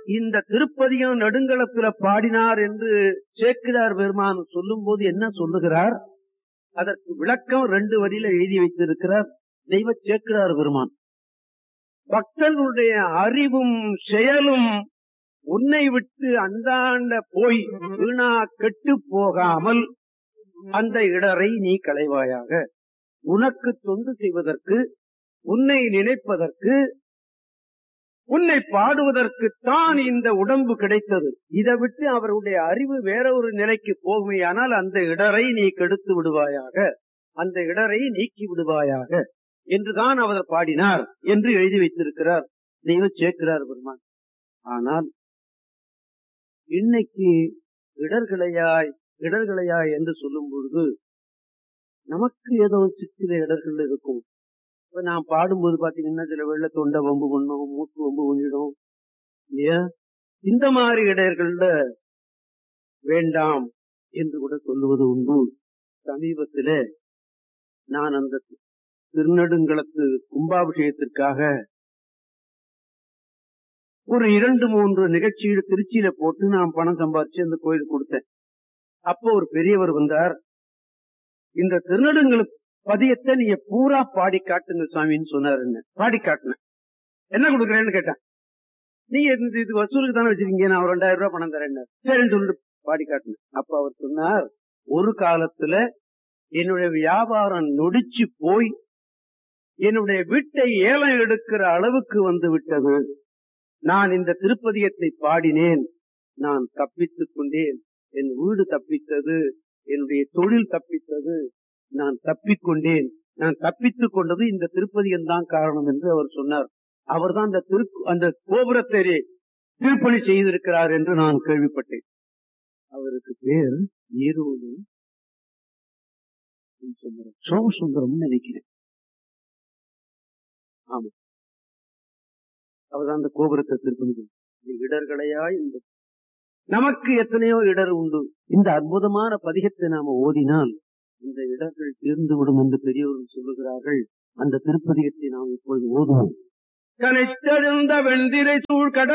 இந்த திருப்பதிகம் நெடுங்களத்துல பாடினார் என்று சேக்கிரார் பெருமான் சொல்லும் போது என்ன சொல்லுகிறார் அதற்கு விளக்கம் ரெண்டு வரியில எழுதி வைத்திருக்கிறார் தெய்வ சேக்கிரார் பெருமான் பக்தர்களுடைய அறிவும் செயலும் உன்னை விட்டு அந்தாண்ட போய் வீணா கெட்டு போகாமல் அந்த இடரை நீ களைவாயாக உனக்கு தொண்டு செய்வதற்கு உன்னை நினைப்பதற்கு உன்னை பாடுவதற்கு தான் இந்த உடம்பு கிடைத்தது இதை விட்டு அவருடைய அறிவு வேற ஒரு நிலைக்கு போகுமையானால் அந்த இடரை நீ கெடுத்து விடுவாயாக அந்த இடரை நீக்கி விடுவாயாக என்றுதான் அவர் பாடினார் என்று எழுதி வைத்திருக்கிறார் தெய்வ சேர்க்கிறார் பெருமான் ஆனால் இன்னைக்கு இடர்களையாய் இடர்களையாய் என்று சொல்லும் பொழுது நமக்கு ஏதோ சிற்சில இடர்கள் இருக்கும் இப்ப நான் பாடும்போது பாத்தீங்கன்னா சில வெள்ள தொண்டை வம்பு பண்ணும் மூட்டு வம்பு பண்ணிடும் இல்லையா இந்த மாதிரி இடர்கள்ல வேண்டாம் என்று கூட சொல்லுவது உண்டு சமீபத்தில நான் அந்த திருநெடுங்களத்து கும்பாபிஷேகத்திற்காக ஒரு இரண்டு மூன்று நிகழ்ச்சிகள் திருச்சியில போட்டு நான் பணம் சம்பாதிச்சு அந்த கோயிலுக்கு கொடுத்தேன் அப்போ ஒரு பெரியவர் வந்தார் இந்த திருநெடுங்களுக்கு பதியத்தை நீங்க பூரா பாடி காட்டுங்க சாமின்னு சொன்னாரு என்ன பாடி காட்டினேன் என்ன கொடுக்குறேன்னு கேட்டேன் நீங்க இந்த இது வசூலுக்கு தானே வச்சிருக்கீங்க நான் ஒரு ரெண்டாயிரம் ரூபாய் பணம் தரேன் சரின்னு சொல்லிட்டு பாடி காட்டினேன் அப்ப அவர் சொன்னார் ஒரு காலத்துல என்னுடைய வியாபாரம் நொடிச்சு போய் என்னுடைய வீட்டை ஏலம் எடுக்கிற அளவுக்கு வந்து விட்டது நான் இந்த திருப்பதியத்தை பாடினேன் நான் தப்பித்துக் கொண்டேன் என் வீடு தப்பித்தது என்னுடைய தொழில் தப்பித்தது நான் தப்பிக்கொண்டேன் நான் தப்பித்துக் கொண்டது இந்த திருப்பதியம் தான் காரணம் என்று அவர் சொன்னார் அவர் தான் அந்த திரு அந்த கோபுரத்தை திருப்பணி செய்திருக்கிறார் என்று நான் கேள்விப்பட்டேன் அவருக்கு பேர் ஈரோடு சோமசுந்தரம் நினைக்கிறேன் ஆமா அவர்தான் அந்த கோபுரத்தை திருப்பணி இடர்களையா இந்த நமக்கு எத்தனையோ இடர் உண்டு இந்த அற்புதமான பதிகத்தை நாம ஓதினால் இந்த இடர்கள் தீர்ந்து விடும் என்று பெரியவர்கள் சொல்லுகிறார்கள் அந்த திருப்பதிகத்தை நாம் இப்பொழுது ஓதுவோம் கனைத்தெழுந்த வெண்திரை சூழ் கடல்